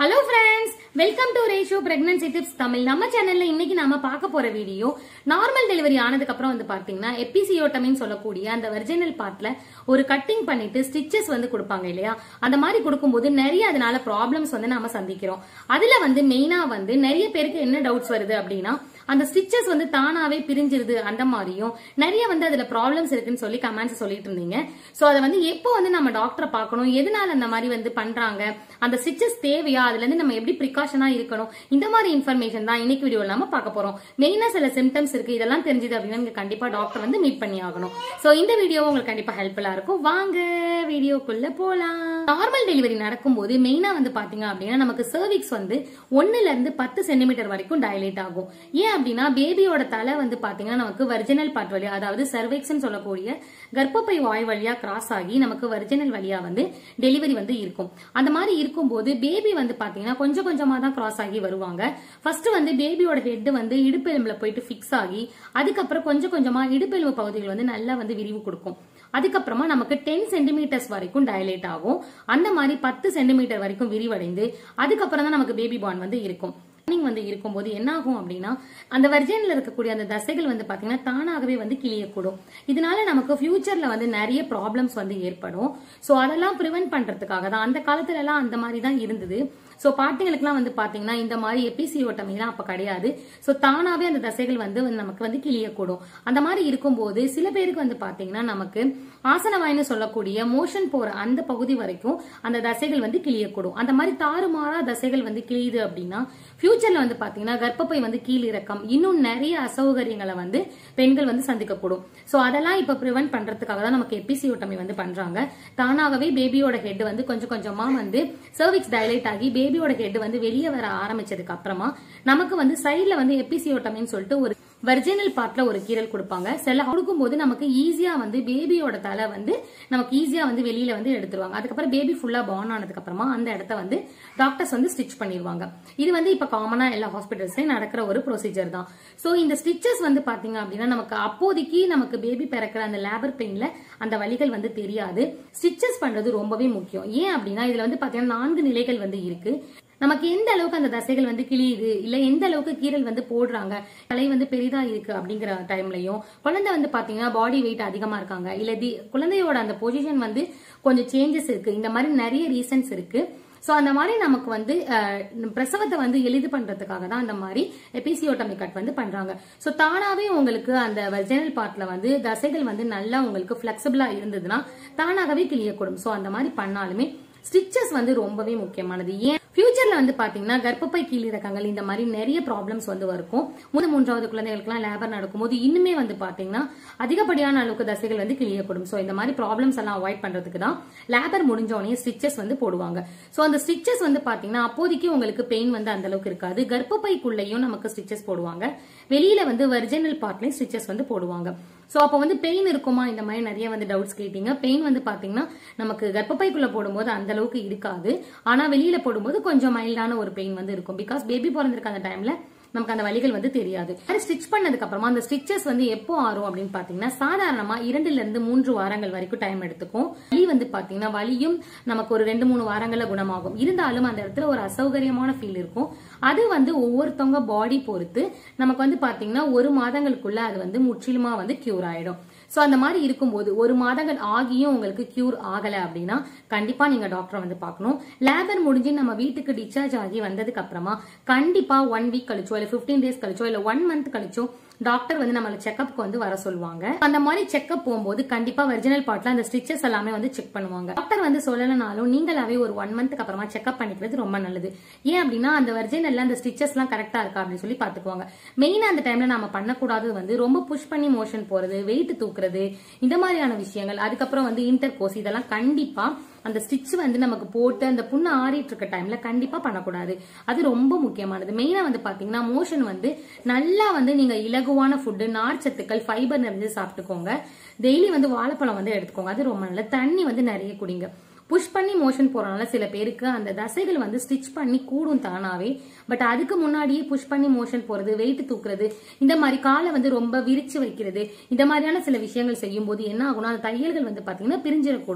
hello friends welcome to ரேஷோ pregnancy tips Tamil நம்ம சேனல்ல இன்னைக்கு நாம பார்க்க போற வீடியோ நார்மல் டெலிவரி ஆனதுக்கு அப்புறம் வந்து பாத்தீங்கன்னா எபிசியோட்டமின்னு சொல்லக்கூடிய அந்த வெர்ஜினல் பார்ட்ல ஒரு கட்டிங் பண்ணிட்டு ஸ்டிச்சஸ் வந்து கொடுப்பாங்க இல்லையா அந்த மாதிரி கொடுக்கும்போது நிறைய அதனால ப்ராப்ளம்ஸ் வந்து நாம சந்திக்கிறோம் அதுல வந்து மெயினா வந்து நிறைய பேருக்கு என்ன டவுட்ஸ் வருது அப்படின்னா அந்த ஸ்டிச்சஸ் வந்து தானாவே பிரிஞ்சிருது அந்த மாதிரியும் நிறைய வந்து அதுல ப்ராப்ளம்ஸ் இருக்குன்னு சொல்லி கமெண்ட்ஸ் சொல்லிட்டு இருந்தீங்க சோ அதை வந்து எப்போ வந்து நம்ம டாக்டரை பார்க்கணும் எதனால அந்த மாதிரி வந்து பண்றாங்க அந்த ஸ்டிச்சஸ் தேவையா அதுல இருந்து நம்ம எப்படி ப்ரிகாஷனா இருக்கணும் இந்த மாதிரி இன்ஃபர்மேஷன் தான் இன்னைக்கு வீடியோ நாம பார்க்க போறோம் மெயினா சில சிம்டம்ஸ் இருக்கு இதெல்லாம் தெரிஞ்சது அப்படின்னா நீங்க கண்டிப்பா டாக்டர் வந்து மீட் பண்ணி ஆகணும் சோ இந்த வீடியோ உங்களுக்கு கண்டிப்பா ஹெல்ப்ஃபுல்லா இருக்கும் வாங்க வீடியோக்குள்ள போலாம் நார்மல் டெலிவரி நடக்கும்போது மெயினா வந்து பாத்தீங்க அப்படின்னா நமக்கு சர்விக்ஸ் வந்து ஒண்ணுல இருந்து பத்து சென்டிமீட்டர் வரைக்கும் டைலேட் ஆகும் ஏன் அப்படின்னா பேபியோட தலை வந்து பாத்தீங்கன்னா நமக்கு வர்ஜினல் பார்ட் வழியா அதாவது சர்வைக்ஸ் சொல்லக்கூடிய கர்ப்பப்பை வாய் வழியா கிராஸ் ஆகி நமக்கு வர்ஜினல் வழியா வந்து டெலிவரி வந்து இருக்கும் அந்த மாதிரி இருக்கும்போது பேபி வந்து பாத்தீங்கன்னா கொஞ்சம் கொஞ்சமா தான் கிராஸ் ஆகி வருவாங்க ஃபர்ஸ்ட் வந்து பேபியோட ஹெட் வந்து இடுப்பெலும்புல போயிட்டு ஃபிக்ஸ் ஆகி அதுக்கப்புறம் கொஞ்சம் கொஞ்சமா இடுப்பெலும்பு பகுதிகள் வந்து நல்லா வந்து விரிவு கொடுக்கும் அதுக்கப்புறமா நமக்கு டென் சென்டிமீட்டர்ஸ் வரைக்கும் டைலேட் ஆகும் அந்த மாதிரி பத்து சென்டிமீட்டர் வரைக்கும் விரிவடைந்து அதுக்கப்புறம் தான் நமக்கு பேபி பார்ன் வந்து இருக்கும் குழந்தைங்க வந்து இருக்கும்போது என்ன ஆகும் அப்படின்னா அந்த வர்ஜன்ல இருக்கக்கூடிய அந்த தசைகள் வந்து பாத்தீங்கன்னா தானாகவே வந்து கிளியக்கூடும் இதனால நமக்கு ஃபியூச்சர்ல வந்து நிறைய ப்ராப்ளம்ஸ் வந்து ஏற்படும் சோ அதெல்லாம் ப்ரிவென்ட் பண்றதுக்காக தான் அந்த காலத்துல எல்லாம் அந்த மாதிரி தான் இருந்தது சோ பாட்டிங்களுக்குலாம் வந்து பாத்தீங்கன்னா இந்த மாதிரி எபிசியோட்டமிலாம் அப்ப கிடையாது சோ தானாவே அந்த தசைகள் வந்து நமக்கு வந்து கிளியக்கூடும் அந்த மாதிரி இருக்கும்போது சில பேருக்கு வந்து பாத்தீங்கன்னா நமக்கு ஆசனவாயின்னு சொல்லக்கூடிய மோஷன் போற அந்த பகுதி வரைக்கும் அந்த தசைகள் வந்து கிளியக்கூடும் அந்த மாதிரி தாறுமாறா தசைகள் வந்து கிளியுது அப்படின்னா ஃபியூச்சர்ல வந்து பாத்தீங்கன்னா கர்ப்பப்பை வந்து கீழிறக்கம் இன்னும் நிறைய அசௌகரியங்களை வந்து பெண்கள் வந்து சந்திக்கக்கூடும் சோ அதெல்லாம் இப்ப ப்ரிவென்ட் பண்றதுக்காக தான் நமக்கு எபிசியோட்டமி வந்து பண்றாங்க தானாகவே பேபியோட ஹெட் வந்து கொஞ்சம் கொஞ்சமா வந்து சர்விக்ஸ் டைலேட் ஆகி பேபியோட ஹெட் வந்து வெளியே வர ஆரம்பிச்சதுக்கு அப்புறமா நமக்கு வந்து சைட்ல வந்து எபிசியோட்டமின்னு சொல்லிட்டு ஒரு வர்ஜினல் பார்ட்ல ஒரு கீரல் கொடுப்பாங்க சில கொடுக்கும்போது நமக்கு ஈஸியா வந்து பேபியோட தலை வந்து நமக்கு ஈஸியா வந்து வெளியில வந்து எடுத்துருவாங்க அதுக்கப்புறம் பேபி ஃபுல்லா பார்ன் ஆனதுக்கு அப்புறமா அந்த இடத்த வந்து டாக்டர்ஸ் வந்து ஸ்டிச் பண்ணிடுவாங்க இது வந்து இப்ப காமனா எல்லா ஹாஸ்பிட்டல்ஸ்லயும் நடக்கிற ஒரு ப்ரொசீஜர் தான் சோ இந்த ஸ்டிச்சஸ் வந்து பாத்தீங்க அப்படின்னா நமக்கு அப்போதைக்கு நமக்கு பேபி பிறக்கிற அந்த லேபர் பெயின்ல அந்த வலிகள் வந்து தெரியாது ஸ்டிச்சஸ் பண்றது ரொம்பவே முக்கியம் ஏன் அப்படின்னா இதுல வந்து பாத்தீங்கன்னா நான்கு நிலைகள் வந்து இருக்கு நமக்கு எந்த அளவுக்கு அந்த தசைகள் வந்து கிளியுது இல்ல எந்த அளவுக்கு கீரல் வந்து போடுறாங்க தலை வந்து பெரிதா இருக்கு அப்படிங்கிற டைம்லயும் குழந்தை வந்து பாத்தீங்கன்னா பாடி வெயிட் அதிகமா இருக்காங்க இல்ல தி குழந்தையோட அந்த பொசிஷன் வந்து கொஞ்சம் சேஞ்சஸ் இருக்கு இந்த மாதிரி நிறைய ரீசன்ஸ் இருக்கு சோ அந்த மாதிரி நமக்கு வந்து பிரசவத்தை வந்து எளிது பண்றதுக்காக தான் அந்த மாதிரி எபிசியோட்டமி கட் வந்து பண்றாங்க சோ தானாவே உங்களுக்கு அந்த வெர்ஜினல் பார்ட்ல வந்து தசைகள் வந்து நல்லா உங்களுக்கு பிளெக்சிபிளா இருந்ததுன்னா தானாகவே கிளியக்கூடும் சோ அந்த மாதிரி பண்ணாலுமே ஸ்டிச்சஸ் வந்து ரொம்பவே முக்கியமானது ஏன் ஃபியூச்சர்ல வந்து பாத்தீங்கன்னா கர்ப்பப்பை கீழிறக்கங்கள் இந்த மாதிரி நிறைய ப்ராப்ளம்ஸ் வந்து இருக்கும் மூணு மூன்றாவது குழந்தைகளுக்குலாம் லேபர் நடக்கும்போது இன்னுமே வந்து பாத்தீங்கன்னா அதிகப்படியான அளவுக்கு தசைகள் வந்து கிளியப்படும் சோ இந்த மாதிரி ப்ராப்ளம்ஸ் எல்லாம் அவாய்ட் பண்றதுக்கு தான் லேபர் முடிஞ்ச உடனே ஸ்டிச்சஸ் வந்து போடுவாங்க சோ அந்த ஸ்டிச்சஸ் வந்து பாத்தீங்கன்னா அப்போதைக்கு உங்களுக்கு பெயின் வந்து அந்த அளவுக்கு இருக்காது கர்ப்பப்பைக்குள்ளேயும் நமக்கு ஸ்டிச்சஸ் போடுவாங்க வெளியில வந்து வெர்ஜினல் பார்ட்லயும் ஸ்டிச்சஸ் வந்து போடுவாங்க சோ அப்ப வந்து பெயின் இருக்குமா இந்த மாதிரி நிறைய வந்து டவுட்ஸ் கேட்டீங்க பெயின் வந்து பாத்தீங்கன்னா நமக்கு கர்ப்பப்பைக்குள்ள போடும்போது அந்த அளவுக்கு இருக்காது ஆனா வெளியில போடும்போது கொஞ்சம் மைல்டான ஒரு பெயின் வந்து இருக்கும் பிகாஸ் பேபி பிறந்திருக்க அந்த டைம்ல நமக்கு அந்த வலிகள் வந்து தெரியாது ஸ்டிச் பண்ணதுக்கு அப்புறமா அந்த ஸ்டிச்சஸ் வந்து எப்போ ஆறும் அப்படின்னு பாத்தீங்கன்னா சாதாரணமா இரண்டுல இருந்து மூன்று வாரங்கள் வரைக்கும் டைம் எடுத்துக்கும் வலி வந்து பாத்தீங்கன்னா வலியும் நமக்கு ஒரு ரெண்டு மூணு வாரங்கள்ல குணமாகும் இருந்தாலும் அந்த இடத்துல ஒரு அசௌகரியமான ஃபீல் இருக்கும் அது வந்து ஒவ்வொருத்தவங்க பாடி பொறுத்து நமக்கு வந்து பாத்தீங்கன்னா ஒரு மாதங்களுக்குள்ள அது வந்து முற்றிலுமா வந்து கியூர் ஆயிடும் சோ அந்த மாதிரி இருக்கும்போது ஒரு மாதங்கள் ஆகியும் உங்களுக்கு கியூர் ஆகல அப்படின்னா கண்டிப்பா நீங்க டாக்டரை வந்து பார்க்கணும் லேபர் முடிஞ்சு நம்ம வீட்டுக்கு டிஸ்சார்ஜ் ஆகி வந்ததுக்கு அப்புறமா கண்டிப்பா ஒன் வீக் கழிச்சோ இல்ல பிப்டீன் டேஸ் கழிச்சோ இல்ல ஒன் மந்த் கழிச்சோ டாக்டர் வந்து நம்மள செக்அப்க்கு வந்து வர சொல்லுவாங்க அந்த மாதிரி செக்அப் போகும்போது கண்டிப்பா வெர்ஜினல் பார்ட்ல அந்த ஸ்டிச்சஸ் எல்லாமே வந்து செக் பண்ணுவாங்க டாக்டர் வந்து சொல்லலனாலும் நீங்களாவே ஒரு ஒன் மந்த்க்கு அப்புறமா செக்அப் பண்ணிக்கிறது ரொம்ப நல்லது ஏன் அப்படின்னா அந்த வெர்ஜினல்ல அந்த ஸ்டிச்சஸ் எல்லாம் கரெக்டா இருக்கா அப்படின்னு சொல்லி பாத்துக்குவாங்க மெயினா அந்த டைம்ல நம்ம பண்ணக்கூடாது வந்து ரொம்ப புஷ் பண்ணி மோஷன் போறது வெயிட் தூக்குறது இந்த மாதிரியான விஷயங்கள் அதுக்கப்புறம் வந்து இன்டர் கோர்ஸ் இதெல்லாம் கண்டிப்பா அந்த ஸ்டிச் வந்து நமக்கு போட்டு அந்த புண்ணு ஆறிட்டு இருக்க டைம்ல கண்டிப்பா பண்ணக்கூடாது அது ரொம்ப முக்கியமானது மெயினா வந்து பாத்தீங்கன்னா மோஷன் வந்து நல்லா வந்து நீங்க இலகுவான ஃபுட்டு நார்ச்சத்துக்கள் ஃபைபர் நிறைஞ்சு சாப்பிட்டுக்கோங்க டெய்லி வந்து வாழைப்பழம் வந்து எடுத்துக்கோங்க அது ரொம்ப நல்லது தண்ணி வந்து நிறைய குடிங்க புஷ் பண்ணி மோஷன் போறனால சில பேருக்கு அந்த தசைகள் வந்து ஸ்டிச் பண்ணி கூடும் தானாவே பட் அதுக்கு முன்னாடியே புஷ் பண்ணி மோஷன் போறது வெயிட் தூக்குறது இந்த மாதிரி காலை வந்து ரொம்ப விரிச்சு வைக்கிறது இந்த மாதிரியான சில விஷயங்கள் செய்யும் போது என்ன ஆகும்னா அந்த தையல்கள் வந்து பாத்தீங்கன்னா பிரிஞ்சிடக்கூடும்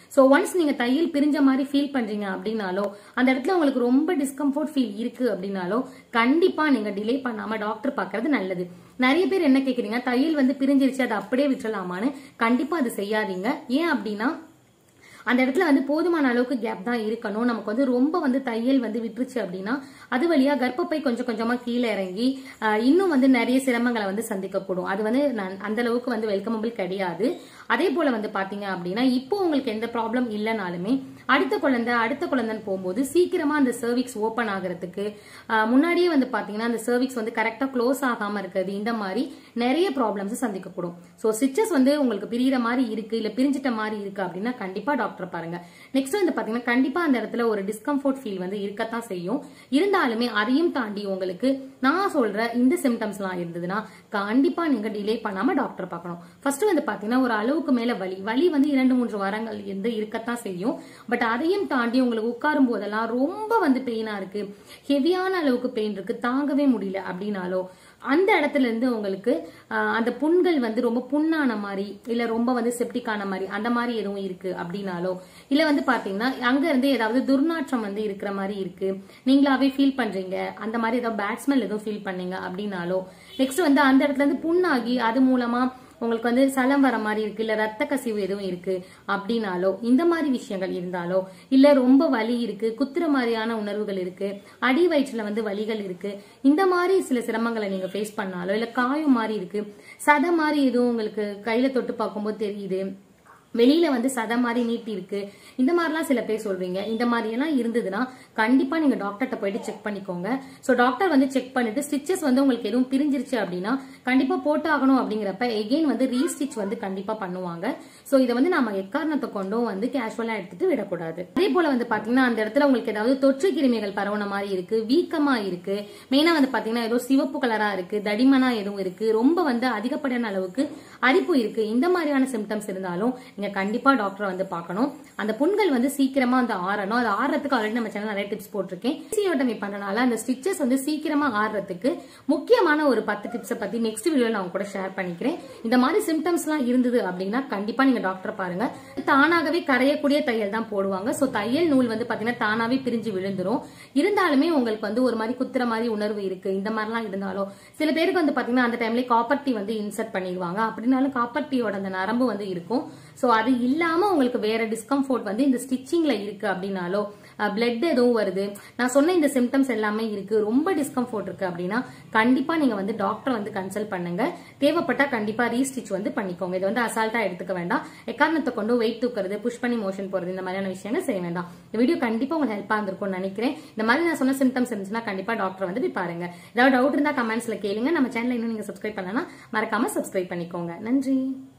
ஸோ ஒன்ஸ் நீங்க தையல் பிரிஞ்ச மாதிரி ஃபீல் பண்றீங்க அப்படின்னாலோ அந்த இடத்துல உங்களுக்கு ரொம்ப டிஸ்கம்ஃபர்ட் ஃபீல் இருக்கு அப்படின்னாலோ கண்டிப்பா நீங்க டிலே பண்ணாம டாக்டர் பார்க்கறது நல்லது நிறைய பேர் என்ன கேக்குறீங்க தையல் வந்து பிரிஞ்சிருச்சு அதை அப்படியே விட்டுறலாமான்னு கண்டிப்பா அது செய்யாதீங்க ஏன் அப்படின்னா அந்த இடத்துல வந்து போதுமான அளவுக்கு கேப் தான் இருக்கணும் நமக்கு வந்து ரொம்ப வந்து தையல் வந்து விட்டுருச்சு அப்படின்னா அது வழியா கர்ப்பப்பை கொஞ்சம் கொஞ்சமா கீழே இறங்கி ஆஹ், இன்னும் வந்து நிறைய சிரமங்களை வந்து சந்திக்கக்கூடும் அது வந்து நான் அந்த அளவுக்கு வந்து வெல்கமபிள் கிடையாது அதே போல வந்து பாத்தீங்க அப்படின்னா இப்போ உங்களுக்கு எந்த ப்ராப்ளம் இல்லைனாலுமே அடுத்த குழந்தை அடுத்த குழந்தைன்னு போகும்போது சீக்கிரமா அந்த சர்விக்ஸ் ஓபன் ஆகிறதுக்கு ஆஹ், முன்னாடியே வந்து பாத்தீங்கன்னா அந்த சர்விக்ஸ் வந்து கரெக்டா க்ளோஸ் ஆகாம இருக்கிறது இந்த மாதிரி நிறைய ப்ராப்ளம்ஸ் சந்திக்கக்கூடும் ஸோ ஸ்டிச்சஸ் வந்து உங்களுக்கு பிரியிற மாதிரி இருக்கு இல்ல பிரிஞ்சிட்ட மாதிரி இருக்கு அப்படின்னா கண்டிப்பா டாக்டர் பாருங்க நெக்ஸ்ட் வந்து பாத்தீங்கன்னா கண்டிப்பா அந்த இடத்துல ஒரு டிஸ்கம்ஃபோர்ட் ஃபீல் வந்து இருக்கத்தான் செய்யும் இருந்தாலுமே அதையும் தாண்டி உங்களுக்கு நான் சொல்ற இந்த சிம்டம்ஸ்லாம் இருந்ததுன்னா கண்டிப்பா நீங்க டிலே பண்ணாம டாக்டர் பார்க்கணும் ஃபர்ஸ்ட் வந்து பாத்தீங்கன்னா ஒரு அளவுக்கு மேல வலி வலி வந்து இரண்டு மூன்று வாரங்கள் இருந்து இருக்கத்தான் செய்யும் பட் அதையும் தாண்டி உங்களுக்கு உட்காரும் போதெல்லாம் ரொம்ப வந்து பெயினா இருக்கு ஹெவியான அளவுக்கு பெயின் இருக்கு தாங்கவே முடியல அப்படின்னாலோ அந்த இடத்துல இருந்து உங்களுக்கு ஆஹ், அந்த புண்கள் வந்து ரொம்ப புண்ணான மாதிரி இல்ல ரொம்ப வந்து செப்டிக்கான மாதிரி அந்த மாதிரி எதுவும் இருக்கு அப்படின்னாலோ இல்ல வந்து பாத்தீங்கன்னா அங்க இருந்து ஏதாவது துர்நாற்றம் வந்து இருக்கிற மாதிரி இருக்கு நீங்களாவே ஃபீல் பண்றீங்க அந்த மாதிரி ஏதாவது பேட் ஸ்மெல் எதுவும் ஃபீல் பண்ணீங்க அப்படின்னாலோ நெக்ஸ்ட் வந்து அந்த இடத்துல இருந்து புண்ணாகி அது மூலமா உங்களுக்கு வந்து சலம் வர மாதிரி இருக்கு இல்ல ரத்த கசிவு எதுவும் இருக்கு அப்படின்னாலோ இந்த மாதிரி விஷயங்கள் இருந்தாலோ இல்ல ரொம்ப வலி இருக்கு குத்துற மாதிரியான உணர்வுகள் இருக்கு அடி வயிற்றுல வந்து வலிகள் இருக்கு இந்த மாதிரி சில சிரமங்களை நீங்க ஃபேஸ் பண்ணாலோ இல்ல காயம் மாதிரி இருக்கு சதை மாதிரி எதுவும் உங்களுக்கு கையில தொட்டு பார்க்கும்போது தெரியுது வெளியில வந்து சதை மாதிரி நீட்டி இருக்கு இந்த மாதிரிலாம் சில பேர் சொல்றீங்க இந்த மாதிரி எல்லாம் இருந்ததுன்னா கண்டிப்பா நீங்க டாக்டர்கிட்ட போயிட்டு செக் பண்ணிக்கோங்க சோ டாக்டர் வந்து செக் பண்ணிட்டு ஸ்டிச்சஸ் வந்து உங்களுக்கு எதுவும் பிரிஞ்சிருச்சு அப்படின்னா கண்டிப்பா போட்டு ஆகணும் அப்படிங்கிறப்ப எகெயின் வந்து ரீஸ்டிச் வந்து கண்டிப்பா பண்ணுவாங்க சோ இதை வந்து நாம எக்காரணத்தை கொண்டும் வந்து கேஷுவலா எடுத்துட்டு விடக்கூடாது அதே போல வந்து பாத்தீங்கன்னா அந்த இடத்துல உங்களுக்கு ஏதாவது தொற்று கிருமிகள் பரவுன மாதிரி இருக்கு வீக்கமா இருக்கு மெயினா வந்து பாத்தீங்கன்னா ஏதோ சிவப்பு கலரா இருக்கு தடிமனா எதுவும் இருக்கு ரொம்ப வந்து அதிகப்படியான அளவுக்கு அரிப்பு இருக்கு இந்த மாதிரியான சிம்டம்ஸ் இருந்தாலும் நீங்க கண்டிப்பா டாக்டரை வந்து பார்க்கணும் அந்த புண்கள் வந்து சீக்கிரமா வந்து ஆறணும் அது ஆறதுக்கு ஆல்ரெடி நம்ம சேனல் நிறைய டிப்ஸ் போட்டிருக்கேன் சியோட்டமி பண்ணனால அந்த ஸ்டிச்சஸ் வந்து சீக்கிரமா ஆறுறதுக்கு முக்கியமான ஒரு பத்து டிப்ஸை பத்தி நெக்ஸ்ட் வீடியோல நான் உங்க கூட ஷேர் பண்ணிக்கிறேன் இந்த மாதிரி சிம்டம்ஸ் எல்லாம் இருந்தது அப்படின்னா கண்டிப்பா நீங்க டாக்டர் பாருங்க தானாகவே கரையக்கூடிய தையல் தான் போடுவாங்க சோ தையல் நூல் வந்து பாத்தீங்கன்னா தானாவே பிரிஞ்சு விழுந்துரும் இருந்தாலுமே உங்களுக்கு வந்து ஒரு மாதிரி குத்துற மாதிரி உணர்வு இருக்கு இந்த மாதிரிலாம் இருந்தாலும் சில பேருக்கு வந்து பாத்தீங்கன்னா அந்த டைம்ல காப்பர் டீ வந்து இன்சர்ட் பண்ணிடுவாங்க அப்படின்னாலும் காப்பர் டீயோட அந்த நரம்பு வந்து இருக்கும் சோ அது இல்லாம உங்களுக்கு வேற டிஸ்கம்ஃபோர்ட் வந்து இந்த ஸ்டிச்சிங்ல இருக்கு அப்படின்னாலோ பிளட் எதுவும் வருது நான் சொன்ன இந்த சிம்டம்ஸ் எல்லாமே இருக்கு ரொம்ப டிஸ்கம்ஃபோர்ட் இருக்கு அப்படின்னா கண்டிப்பா நீங்க வந்து டாக்டர் வந்து கன்சல்ட் பண்ணுங்க தேவைப்பட்டா கண்டிப்பா ரீஸ்டிச் வந்து பண்ணிக்கோங்க இது வந்து அசால்ட்டா எடுத்துக்க வேண்டாம் எக்காரணத்தை கொண்டு வெயிட் தூக்குறது புஷ் பண்ணி மோஷன் போறது இந்த மாதிரியான விஷயங்கள் செய்ய வேண்டாம் இந்த வீடியோ கண்டிப்பா உங்களுக்கு ஹெல்ப்பா இருந்திருக்கும்னு நினைக்கிறேன் இந்த மாதிரி நான் சொன்ன சிம்டம்ஸ் இருந்துச்சுன்னா கண்டிப்பா டாக்டர் வந்து போய் பாருங்க ஏதாவது டவுட் இருந்தா கமெண்ட்ஸ்ல கேளுங்க நம்ம சேனல் இன்னும் நீங்க சப்ஸ்கிரைப் பண்ணலன்னா மறக்காம சப்ஸ்கிரைப் பண்ணிக்கோங்க நன்றி